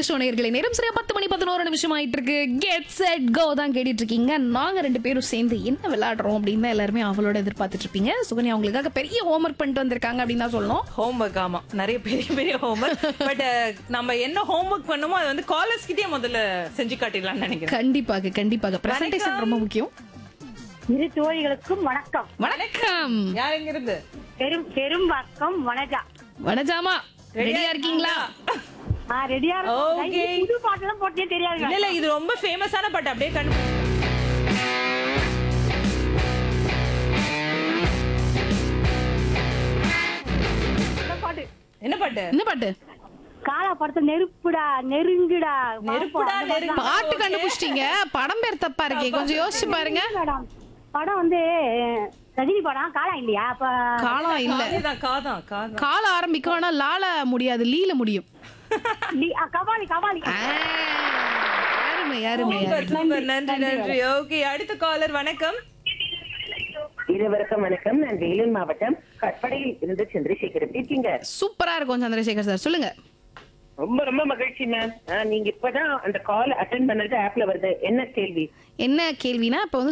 Show நேயர்களே நேரம் சரியா பத்து மணி பதினோரு நிமிஷம் ஆயிட்டு இருக்கு கெட் செட் கோ தான் கேட்டுட்டு இருக்கீங்க நாங்க ரெண்டு பேரும் சேர்ந்து என்ன விளையாடுறோம் அப்படின்னு தான் எல்லாருமே அவளோட எதிர்பார்த்துட்டு இருப்பீங்க சுகன்யா அவங்களுக்காக பெரிய ஹோம்ஒர்க் பண்ணிட்டு வந்திருக்காங்க அப்படின்னு தான் சொல்லணும் ஹோம்ஒர்க் ஆமா நிறைய பெரிய பெரிய ஹோம்ஒர்க் பட் நம்ம என்ன ஹோம்ஒர்க் பண்ணுமோ அது வந்து காலர்ஸ் கிட்டே முதல்ல செஞ்சு காட்டிடலாம்னு நினைக்கிறேன் கண்டிப்பாக கண்டிப்பாக பிரசன்டேஷன் ரொம்ப முக்கியம் இரு தோழிகளுக்கும் வணக்கம் வணக்கம் யார் எங்க இருந்து பெரும் பெரும் வணக்கம் வணக்கா வனஜாமா ரெடியா இருக்கீங்களா ஆ ரெடியா Okay. புது பாட்டெல்லாம் போட்டே தெரியாது இல்ல இல்ல இது ரொம்ப ஃபேமஸான பாட்டு அப்படியே கண்டு இந்த பாட்டு என்ன பாட்டு என்ன பாட்டு காலா படத்தை நெருப்புடா நெருங்குடா நெருப்புடா நெருப்பு பாட்டு கண்டுபிடிச்சிட்டீங்க படம் பேர் தப்பா இருக்கே கொஞ்சம் யோசிச்சு பாருங்க மேடம் படம் வந்து ரஜினி படம் காலா இல்லையா அப்ப காலம் இல்ல அதேதான் காதான் காதான் கால ஆரம்பிக்கும் ஆனா லால முடியாது லீல முடியும் லி- ஆ, கபாலி கபாலி ஆ, யாருமே யாருமே சூப்பர் சூப்பர் நன்றி நன்றி ஓகே அடுத்த காலர் வணக்கம் இருவருக்கும் வணக்கம் நான் வேலூர் மாவட்டம் கட்படையில் இருந்து சந்திரசேகர் எப்படி இருக்கீங்க சூப்பரா இருக்கும் சந்திரசேகர் சார் சொல்லுங்க ரொம்ப ரொம்ப மகிழ்ச்சி மேம் நீங்க இப்பதான் அந்த கால் அட்டன் பண்ணது ஆப்ல வருது என்ன கேள்வி என்ன கேள்வினா இப்ப வந்து